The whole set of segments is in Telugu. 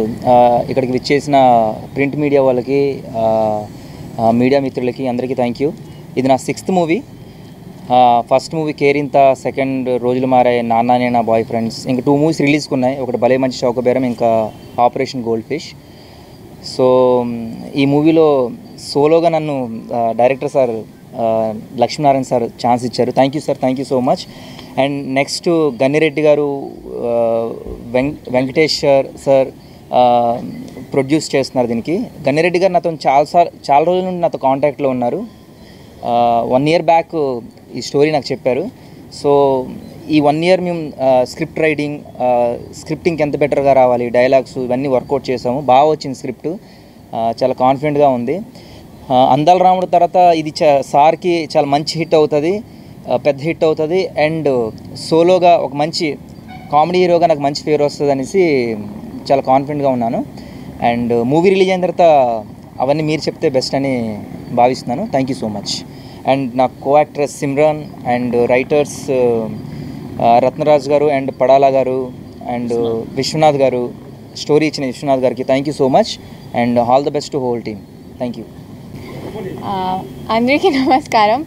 ఆ, ఇక్కడికి విచ్చేసిన ప్రింట్ మీడియా వాళ్ళకి ఆ, ఆ, మీడియా మిత్రులకి అందరికీ థ్యాంక్ యూ ఇది నా sixth movie first movie Kerintha second రోజులు మారాయి నాన్న నేను నా బాయ్ ఫ్రెండ్స్ ఇంకా టూ మూవీస్ రిలీజ్కి ఉన్నాయి ఒకటి భలే మంచి చౌకబేరం ఇంకా ఆపరేషన్ గోల్డ్ ఫిష్ సో మ్, ఈ మూవీలో సోలోగా నన్ను ఆ, డైరెక్టర్ సార్ ఆ, లక్ష్మీనారాయణ సార్ ఛాన్స్ ఇచ్చారు thank you sir thank you so much and next Gannireddy garu ఆ, వెంక్ వెంకటేశ్వర్ సార్ ఆ, ప్రొడ్యూస్ చేస్తున్నారు దీనికి గన్నిరెడ్డి గారు నాతో చాలా సార్ చాలా రోజుల నుండి నాతో కాంటాక్ట్లో ఉన్నారు వన్ ఇయర్ బ్యాక్ ఈ స్టోరీ నాకు చెప్పారు సో ఈ వన్ ఇయర్ మేము స్క్రిప్ట్ రైటింగ్ స్క్రిప్టింగ్ ఎంత బెటర్గా రావాలి డైలాగ్స్ ఇవన్నీ వర్కౌట్ చేసాము బాగా వచ్చింది స్క్రిప్ట్ చాలా కాన్ఫిడెంట్గా ఉంది ఆ, అందాల రాముడు తర్వాత ఇది చా సార్కి చాలా మంచి హిట్ అవుతుంది ఆ, పెద్ద హిట్ అవుతుంది అండ్ సోలోగా ఒక మంచి కామెడీ హీరోగా నాకు మంచి పేరు వస్తుంది అనేసి చాలా కాన్ఫిడెంట్గా ఉన్నాను అండ్ మూవీ రిలీజ్ అయిన తర్వాత అవన్నీ మీరు చెప్తే బెస్ట్ అని భావిస్తున్నాను thank you so much and నా co actress Simran and writers Ratnaraj garu and పడాలా గారు అండ్ విశ్వనాథ్ గారు స్టోరీ ఇచ్చిన విశ్వనాథ్ గారికి thank you so much and all the best to whole team thank you అందరికీ నమస్కారం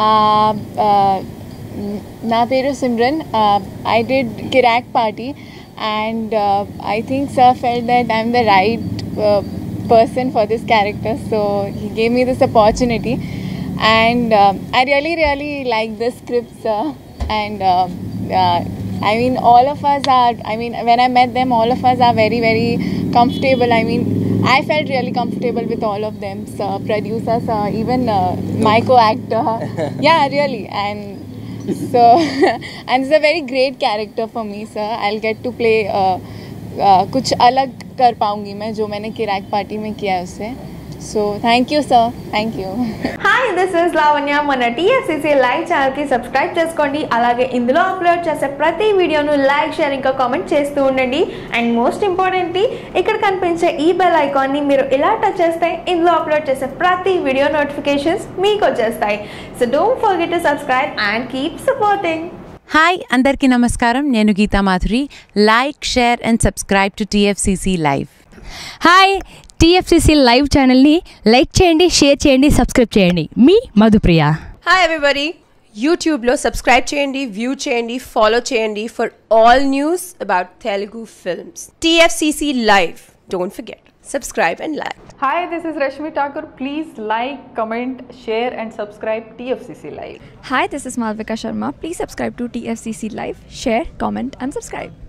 నా పేరు Simran I did Kirrak party and I think sir felt that I'm the right person for this character so he gave me this opportunity and um, I really, really like the script, sir. And um, uh, I mean, all of us are. I mean, when I met them, all of us are very, very comfortable. I mean, I felt really comfortable with all of them, sir. Producers, sir, even uh, my co-actor. yeah, really, and so and it's a very great character for me, sir. I'll get to play. Uh, uh, कुछ अलग कर पाऊंगी मैं जो मैंने किराक पार्टी में किया है उससे so thank you sir thank you hi this is Lavanya మన టీఎఫ్సీసీ లైవ్ ఛానల్కి సబ్స్క్రైబ్ చేసుకోండి అలాగే ఇందులో అప్లోడ్ చేసే ప్రతి వీడియోను లైక్ షేర్ ఇంకా కామెంట్ చేస్తూ ఉండండి అండ్ మోస్ట్ ఇంపార్టెంట్లీ ఇక్కడ కనిపించే ఈ బెల్ ఐకాన్ని మీరు ఇలా టచ్ చేస్తే ఇందులో అప్లోడ్ చేసే ప్రతి వీడియో నోటిఫికేషన్స్ మీకు వచ్చేస్తాయి so don't forget to subscribe and keep supporting hi అందరికీ నమస్కారం నేను Geetha Madhuri like share and subscribe to TFCC live hi TFCC live ఛానల్ని లైక్ చేయండి షేర్ చేయండి సబ్స్క్రైబ్ చేయండి మీ మధుప్రియ హాయ్ ఎవ్రీబడి యూట్యూబ్లో సబ్స్క్రైబ్ చేయండి వ్యూ చేయండి ఫాలో చేయండి for all news about Telugu films TFCC live don't forget subscribe and like Hi, this is Rashmi Thakur. Please like, comment, share, and subscribe TFCC Live. Hi, this is Malvika Sharma. Please subscribe to TFCC Live, share, comment, and subscribe.